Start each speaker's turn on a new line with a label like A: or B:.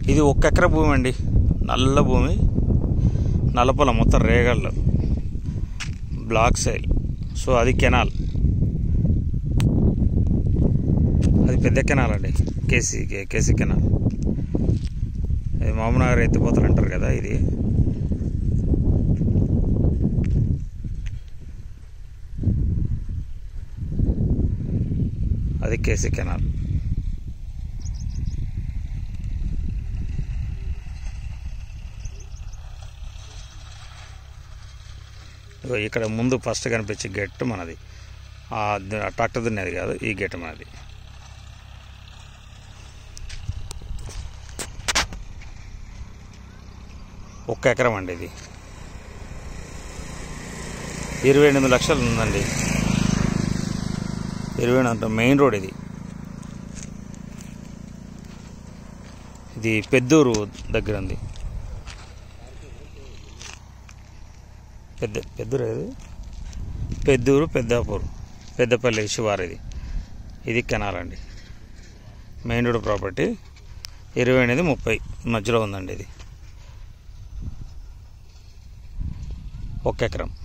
A: ఇది ఒక్క ఎకర భూమి అండి నల్ల భూమి నల్లపొల మొత్తం రేగళ్ళు బ్లాక్ సైల్ సో అది కెనాల్ అది పెద్ద కెనాల్ అండి కేసీ కే- కేసీ కెనాల్ ఇది మామనగర్ ఎత్తిపోతలు అంటారు కదా ఇది అది కేసీ కెనాల్ ఇగో ఇక్కడ ముందు ఫస్ట్ కనిపించే గేట్ మనది ఆ ద- ఆ ట్రాక్టర్ దున్నేది కాదు ఈ గేట్ మనది ఒక్క ఎకరం అండి ఇది ఇరవై ఎనిమిది లక్షలు ఉందండి ఇరవై ఎనిమిది మెయిన్ రోడ్ ఇది ఇది పెద్దూరు దగ్గర ఉంది పెద్ద పెద్దూరు ఇది పెద్దూరు పెద్దాపూర్ పెద్దపల్లి శివారు ఇది ఇది కెనాల్ అండి మెయిన్ రోడ్ ప్రాపర్టీ ఇరవై ఎనిమిది ముప్పై మధ్యలో ఉందండి ఇది ఒక ఎకరం